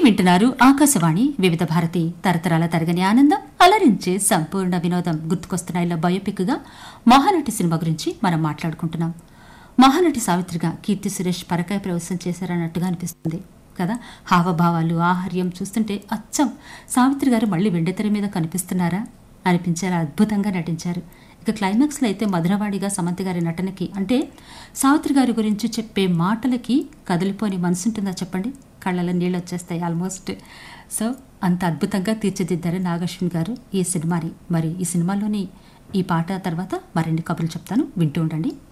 వింటున్నారు ఆకాశవాణి వివిధ భారతి తరతరాల తరగని ఆనందం అలరించే సంపూర్ణ వినోదం గుర్తుకొస్తున్నాయిలో బయోపిక్ గా మహానటి సినిమా గురించి మనం మాట్లాడుకుంటున్నాం మహానటి సావిత్రిగా కీర్తి సురేష్ పరకాయ ప్రవేశం చేశారన్నట్టుగా అనిపిస్తుంది కదా హావభావాలు ఆహార్యం చూస్తుంటే అచ్చం సావిత్రి గారు మళ్ళీ వెండితెర మీద కనిపిస్తున్నారా అనిపించేలా అద్భుతంగా నటించారు ఇక క్లైమాక్స్లో అయితే మధురవాడిగా సమంతి గారి నటనకి అంటే సావిత్రి గారి గురించి చెప్పే మాటలకి కదిలిపోని మనసుంటుందా చెప్పండి కళ్ళలో నీళ్ళు వచ్చేస్తాయి ఆల్మోస్ట్ సో అంత అద్భుతంగా తీర్చిదిద్దారు నాగశ్విన్ గారు ఈ సినిమాని మరి ఈ సినిమాలోని ఈ పాట తర్వాత మరిన్ని కబుర్లు చెప్తాను వింటూ ఉండండి